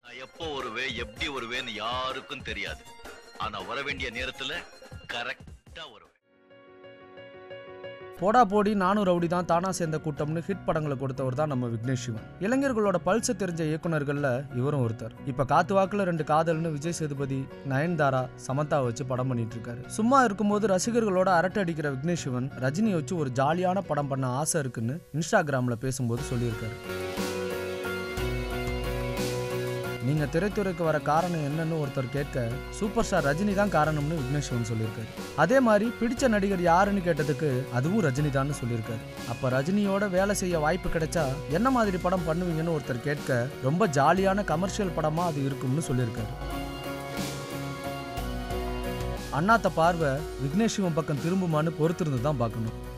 நான் எப்போ வருவேன் எப்படி வருவேன்னு யாருக்கும் தெரியாது ஆனா வர வேண்டிய நேரத்துல கரெக்டா வருவேன் போடா போடி நானும் ரவுடி தான் தானா சேர்ந்த கூட்டம்னு ஹிட் படங்களை கொடுத்தவர் தான் நம்ம விக்னேஷ் சிவன் இளைஞர்களோட பல்ஸை தெரிஞ்ச இயக்குனர்கள்ல இவரும் ஒருத்தர் இப்ப காத்து வாக்குல ரெண்டு காதல்னு விஜய் சேதுபதி நயன்தாரா சமந்தா வச்சு படம் பண்ணிட்டு இருக்காரு சும்மா இருக்கும்போது ரசிகர்களோட அரட்டை அடிக்கிற விக்னேஷ் சிவன் ரஜினி வச்சு ஒரு ஜாலியான படம் பண்ண ஆசை இருக்குன்னு இன்ஸ்டாகிராம்ல பேசும்போது சொல்லியிருக்காரு நீங்க திரைத்துறைக்கு வர காரணம் என்னன்னு ஒருத்தர் கேட்க சூப்பர் ஸ்டார் ரஜினி தான் காரணம்னு விக்னேஷ் சிவன் சொல்லியிருக்காரு அதே மாதிரி பிடிச்ச நடிகர் யாருன்னு கேட்டதுக்கு அதுவும் ரஜினி தான் சொல்லியிருக்காரு அப்ப ரஜினியோட வேலை செய்ய வாய்ப்பு கிடைச்சா என்ன மாதிரி படம் பண்ணுவீங்கன்னு ஒருத்தர் கேட்க ரொம்ப ஜாலியான கமர்ஷியல் படமா அது இருக்கும்னு சொல்லியிருக்காரு அண்ணாத்த பார்வை விக்னேஷ் சிவன் பக்கம் திரும்புமான்னு பொறுத்திருந்து தான் பார்க்கணும்